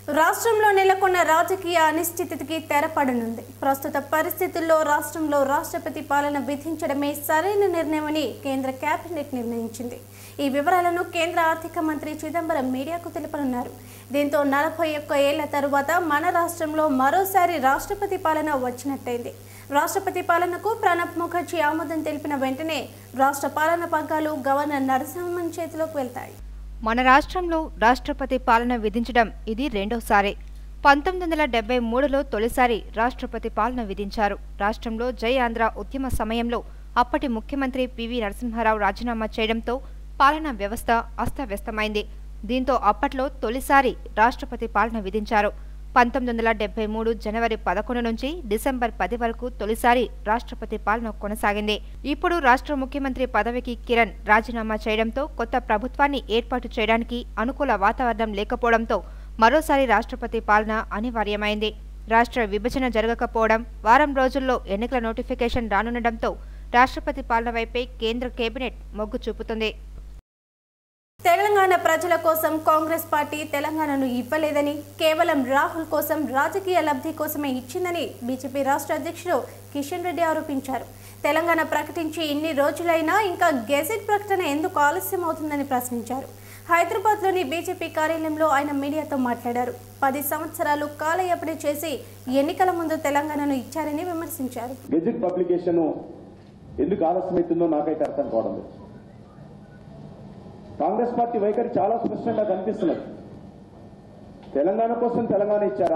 రాష్ట్రంలో నెలకొన్న రాజకీయ అనిశ్చితికి తెరపడనుంది ప్రస్తుత పరిస్థితుల్లో రాష్ట్రంలో రాష్ట్రపతి పాలన విధించడమే సరైన నిర్ణయమని కేంద్ర కేబినెట్ నిర్ణయించింది ఈ వివరాలను కేంద్ర ఆర్థిక మంత్రి చిదంబరం మీడియాకు తెలుపనున్నారు దీంతో నలభై ఒక్క ఏళ్ల తరువాత మన రాష్ట్రంలో మరోసారి రాష్ట్రపతి పాలన వచ్చినట్టయింది రాష్ట్రపతి పాలనకు ప్రణబ్ ముఖర్జీ ఆమోదం తెలిపిన వెంటనే రాష్ట్ర పాలన పగ్గాలు గవర్నర్ నరసింహన్ చేతిలోకి వెళ్తాయి మన రాష్ట్రంలో రాష్ట్రపతి పాలన విధించడం ఇది రెండోసారి పంతొమ్మిది వందల డెబ్బై మూడులో తొలిసారి రాష్ట్రపతి పాలన విధించారు రాష్ట్రంలో జై ఆంధ్ర ఉద్యమ సమయంలో అప్పటి ముఖ్యమంత్రి పివి నరసింహారావు రాజీనామా చేయడంతో పాలనా వ్యవస్థ అస్తవ్యస్తమైంది దీంతో అప్పట్లో తొలిసారి రాష్ట్రపతి పాలన విధించారు పంతొమ్మిది వందల డెబ్బై మూడు జనవరి పదకొండు నుంచి డిసెంబర్ పది వరకు తొలిసారి రాష్ట్రపతి పాలన కొనసాగింది ఇప్పుడు రాష్ట్ర ముఖ్యమంత్రి పదవికి కిరణ్ రాజీనామా చేయడంతో కొత్త ప్రభుత్వాన్ని ఏర్పాటు చేయడానికి అనుకూల వాతావరణం లేకపోవడంతో మరోసారి రాష్ట్రపతి పాలన అనివార్యమైంది రాష్ట్ర విభజన జరగకపోవడం వారం రోజుల్లో ఎన్నికల నోటిఫికేషన్ రానుండటంతో రాష్ట్రపతి పాలన వైపే కేంద్ర కేబినెట్ మొగ్గు చూపుతుంది తెలంగాణ ప్రజల కోసం కాంగ్రెస్ పార్టీ తెలంగాణను ఇవ్వలేదని కేవలం రాహుల్ కోసం రాజకీయ లబ్ధి కోసమే ఇచ్చిందని బీజేపీ రాష్ట్ర అధ్యక్షుడు కిషన్ రెడ్డి ఆరోపించారు తెలంగాణ ప్రకటించి ఇన్ని రోజులైనా ఇంకా గెజెట్ ప్రకటన ఎందుకు ఆలస్యం అవుతుందని ప్రశ్నించారు హైదరాబాద్లోని బీజేపీ కార్యాలయంలో ఆయన మీడియాతో మాట్లాడారు పది సంవత్సరాలు కాలయాపన చేసి ఎన్నికల ముందు తెలంగాణను ఇచ్చారని విమర్శించారు గెజిట్ పబ్లికేషన్ ఎందుకు ఆలస్యమవుతుందో నాకైతే అర్థం కావడం లేదు కాంగ్రెస్ పార్టీ వైఖరి చాలా స్పష్టంగా కనిపిస్తున్నది తెలంగాణ కోసం తెలంగాణ ఇచ్చారా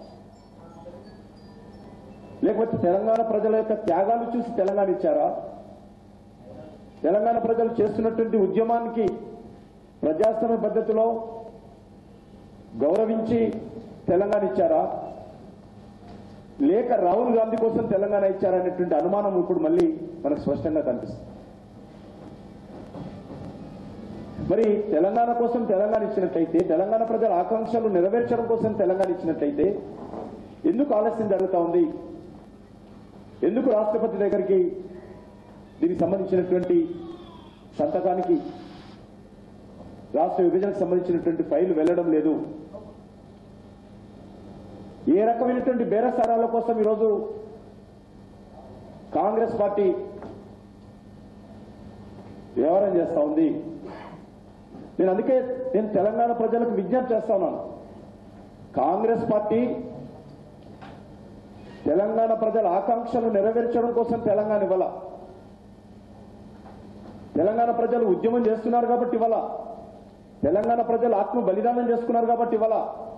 లేకపోతే తెలంగాణ ప్రజల యొక్క త్యాగాలు చూసి తెలంగాణ ఇచ్చారా తెలంగాణ ప్రజలు చేస్తున్నటువంటి ఉద్యమానికి ప్రజాస్వామ్య పద్ధతిలో గౌరవించి తెలంగాణ ఇచ్చారా లేక రాహుల్ గాంధీ కోసం తెలంగాణ ఇచ్చారనేటువంటి అనుమానం ఇప్పుడు మళ్ళీ మనకు స్పష్టంగా కనిపిస్తుంది మరి తెలంగాణ కోసం తెలంగాణ ఇచ్చినట్లయితే తెలంగాణ ప్రజల ఆకాంక్షలు నెరవేర్చడం కోసం తెలంగాణ ఇచ్చినట్లయితే ఎందుకు ఆలస్యం జరుగుతా ఉంది ఎందుకు రాష్ట్రపతి దగ్గరికి దీనికి సంబంధించినటువంటి సంతకానికి రాష్ట్ర విభజనకు సంబంధించినటువంటి ఫైల్ వెళ్లడం లేదు ఏ రకమైనటువంటి బేరసారాల కోసం ఈరోజు కాంగ్రెస్ పార్టీ వ్యవహారం చేస్తా ఉంది నేను అందుకే నేను తెలంగాణ ప్రజలకు విజ్ఞప్తి చేస్తా ఉన్నాను కాంగ్రెస్ పార్టీ తెలంగాణ ప్రజల ఆకాంక్షలు నెరవేర్చడం కోసం తెలంగాణ ఇవ్వాల తెలంగాణ ప్రజలు ఉద్యమం చేస్తున్నారు కాబట్టి ఇవ్వాల తెలంగాణ ప్రజలు ఆత్మ బలిదానం చేసుకున్నారు కాబట్టి ఇవ్వాల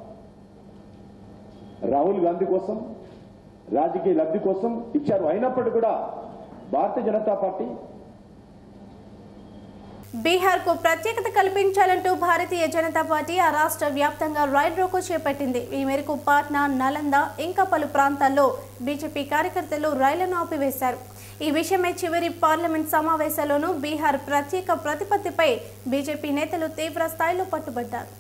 రాహుల్ గాంధీ కోసం రాజకీయ లబ్ధి కోసం ఇచ్చారు అయినప్పటికీ కూడా భారతీయ జనతా పార్టీ బీహార్ కు ప్రత్యేకత కల్పించాలంటూ భారతీయ జనతా పార్టీ ఆ రాష్ట్ర వ్యాప్తంగా రైడ్ రోకో చేపట్టింది ఈ మేరకు పాట్నా నలంద ఇంకా పలు ప్రాంతాల్లో బీజేపీ కార్యకర్తలు రైళ్లను ఆపివేశారు ఈ విషయమై చివరి పార్లమెంట్ సమావేశాల్లోనూ బీహార్ ప్రత్యేక ప్రతిపత్తిపై బీజేపీ నేతలు తీవ్ర స్థాయిలో పట్టుబడ్డారు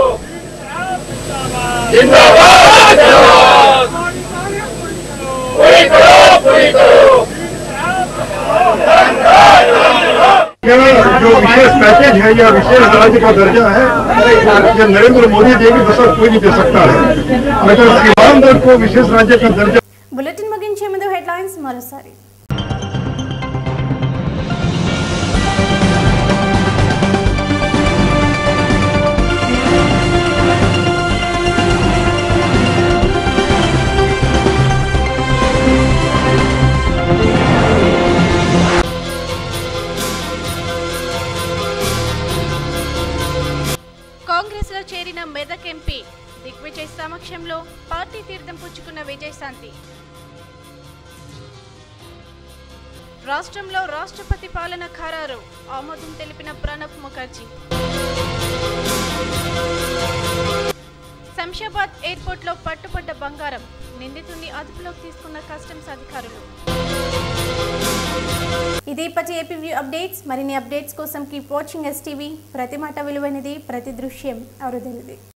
जो विशेष पैकेज है या विशेष राज्य का दर्जा है ये नरेंद्र मोदी देगी बसर कोई नहीं दे सकता है अगर सीमांध्र को विशेष राज्य का दर्जा బులెటిన్ ముగించే ముందు హెడ్లైన్స్ మరోసారి కాంగ్రెస్ లో చేరిన మెదక్ ఎంపీ దిగ్విజయ్ సమక్షంలో పార్టీ తీర్థం పుచ్చుకున్న విజయశాంతి రాష్ట్రంలో రాష్ట్రపతి పాలన ఖరారు ఆమోదం తెలిపిన ప్రణబ్ ముఖర్జీ శంషాబాద్ ఎయిర్పోర్ట్ లో పట్టుబడ్డ బంగారం నిందితుడిని అదుపులోకి తీసుకున్న కస్టమ్స్ అధికారులు ఇది ఇప్పటి ఏపీ వ్యూ అప్డేట్స్ మరిన్ని అప్డేట్స్ కోసం కీప్ వాచింగ్ ఎస్ టీవీ ప్రతి మాట విలువైనది ప్రతి దృశ్యం అరుదైనది